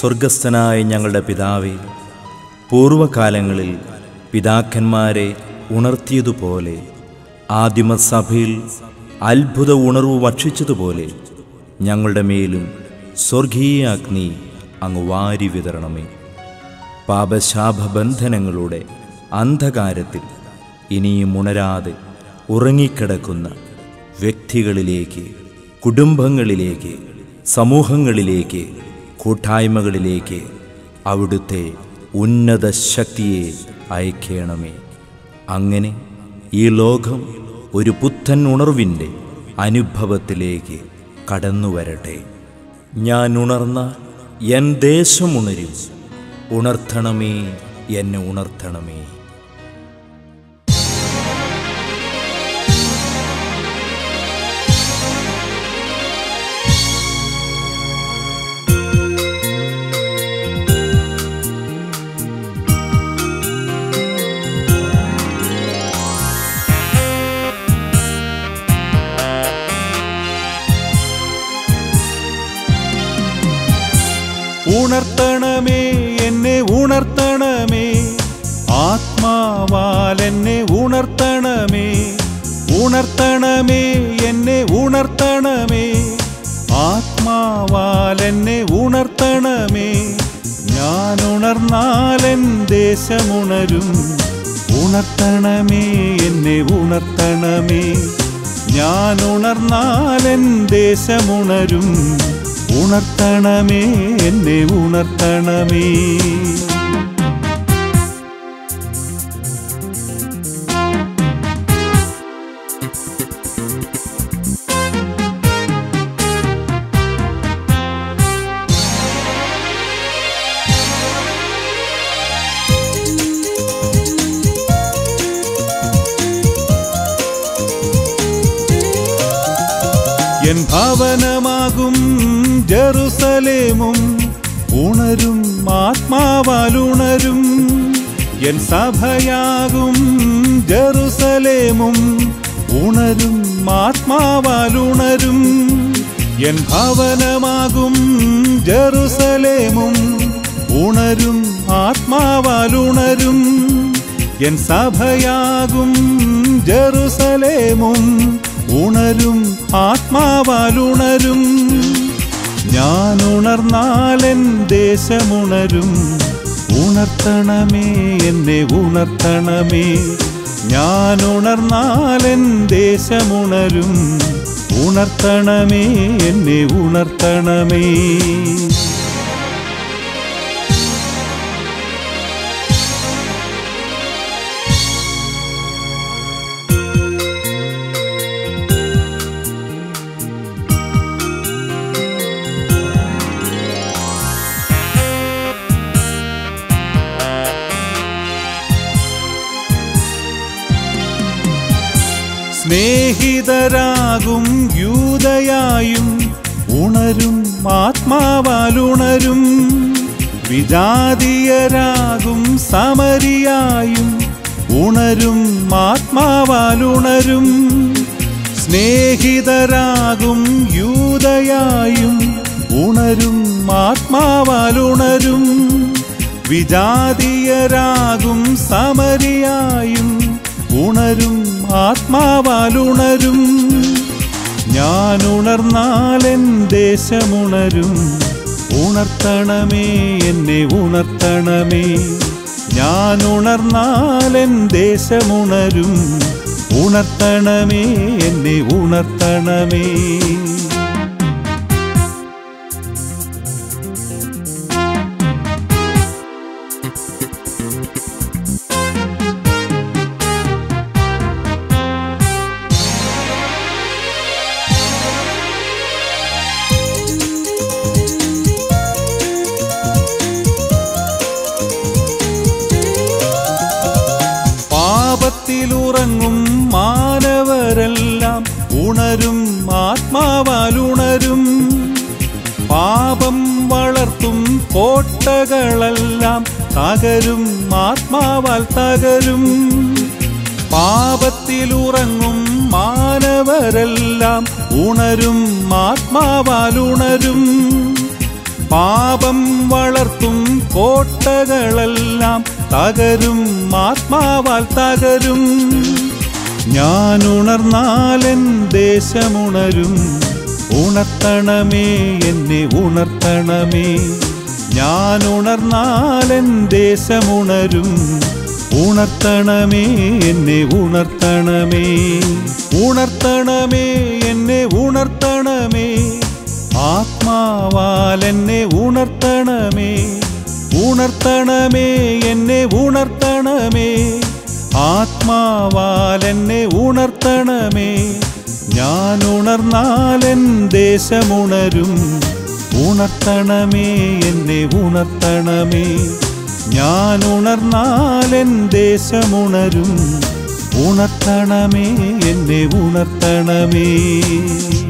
സ്വർഗസ്ഥനായ ഞങ്ങളുടെ പിതാവേ പൂർവകാലങ്ങളിൽ പിതാക്കന്മാരെ ഉണർത്തിയതുപോലെ ആദിമസഭയിൽ അത്ഭുത ഉണർവ് ഭക്ഷിച്ചതുപോലെ ഞങ്ങളുടെ മേലും സ്വർഗീയ അഗ്നി അങ്ങ് വാരി വിതരണമേ പാപശാപബന്ധനങ്ങളുടെ അന്ധകാരത്തിൽ ഇനിയും ഉണരാതെ ഉറങ്ങിക്കിടക്കുന്ന വ്യക്തികളിലേക്ക് കുടുംബങ്ങളിലേക്ക് സമൂഹങ്ങളിലേക്ക് കൂട്ടായ്മകളിലേക്ക് അവിടുത്തെ ഉന്നത ശക്തിയെ അയക്കണമേ അങ്ങനെ ഈ ലോകം ഒരു പുത്തൻ ഉണർവിൻ്റെ അനുഭവത്തിലേക്ക് കടന്നു വരട്ടെ ഞാൻ ഉണർന്ന എൻ ദേശം ഉണരും ഉണർത്തണമേ എന്നെ ഉണർത്തണമേ ഉണർത്തണമേ എന്നെ ഉണർത്തണമേ ആത്മാവാൽ എന്നെ ഉണർത്തണമേ ഉണർത്തണമേ എന്നെ ഉണർത്തണമേ ആത്മാവാൽ എന്നെ ഉണർത്തണമേ ഞാൻ ഉണർന്നാലെൻ ദേശമുണരും ഉണർത്തണമേ എന്നെ ഉണർത്തണമേ ഞാൻ ഉണർന്നാലെൻ ദേശമുണരും ഉണർത്തണമേ എന്നെ ഉണർത്തണമേ എൻ ഭവനമാകും ജറുസലേമും ഉണരും ആത്മാവാൽ ഉണരും എൻ സഭയാകും ജറുസലേമും ഉണരും ആത്മാവാൽ ഉണരും എൻ ഭവനമാകും ജറുസലേമും ഉണരും ആത്മാവാൽ ഉണരും എൻ സഭയാകും ജറുസലേമും ഉണരും ആത്മാവാൽ ഉണരും ഞാൻ ഉണർന്നാലെൻ ദേശമുണരും ഉണർത്തണമേ എന്നെ ഉണർത്തണമേ ഞാൻ ഉണർന്നാലെൻ ദേശമുണരും ഉണർത്തണമേ എന്നെ ഉണർത്തണമേ സ്നേഹിതരാകും യൂതയായും ഉണരും ആത്മാവാൽ ഉണരും വിജാതീയരാകും സമരിയായും ഉണരും ആത്മാവാൽ ഉണരും സ്നേഹിതരാകും യൂതയായും ഉണരും ആത്മാവാൽ ഉണരും വിജാതീയരാകും സമരിയായും ഉണരും ആത്മാവാൽ ഉണരും ഞാൻ ഉണർന്നാലെൻ ദേശമുണരും ഉണർത്തണമേ എന്നെ ഉണർത്തണമേ ഞാൻ ഉണർന്നാലെൻ ദേശമുണരും ഉണർത്തണമേ എന്നെ ഉണർത്തണമേ പാപത്തിലുറങ്ങും മാനവരെല്ലാം ഉണരും ആത്മാവാൽ ഉണരും പാപം വളർത്തും കോട്ടകളെല്ലാം തകരും ആത്മാവാൽ തകരും പാപത്തിലുറങ്ങും മാനവരെല്ലാം ഉണരും ആത്മാവാൽ ഉണരും പാപം വളർ കോട്ടകളെല്ലാം തകരും ആത്മാവാൽ തകരും ഞാൻ ഉണർന്നാലെൻ ദേശമുണരും ഉണർത്തണമേ എന്നെ ഉണർത്തണമേ ഞാൻ ഉണർന്നാലെൻ ദേശമുണരും ഉണർത്തണമേ എന്നെ ഉണർത്തണമേ ഉണർത്തണമേ എന്നെ ഉണർത്തണമേ ആത്മാവാൽ എന്നെ ഉണർത്തണമേ ഉണർത്തണമേ എന്നെ ഉണർത്തണമേ ആത്മാവാൽ എന്നെ ഉണർത്തണമേ ഞാൻ ഉണർന്നാലെൻ ദേശമുണരും ഉണർത്തണമേ എന്നെ ഉണർത്തണമേ ഞാൻ ഉണർന്നാലെൻ ദേശമുണരും ഉണർത്തണമേ എന്നെ ഉണർത്തണമേ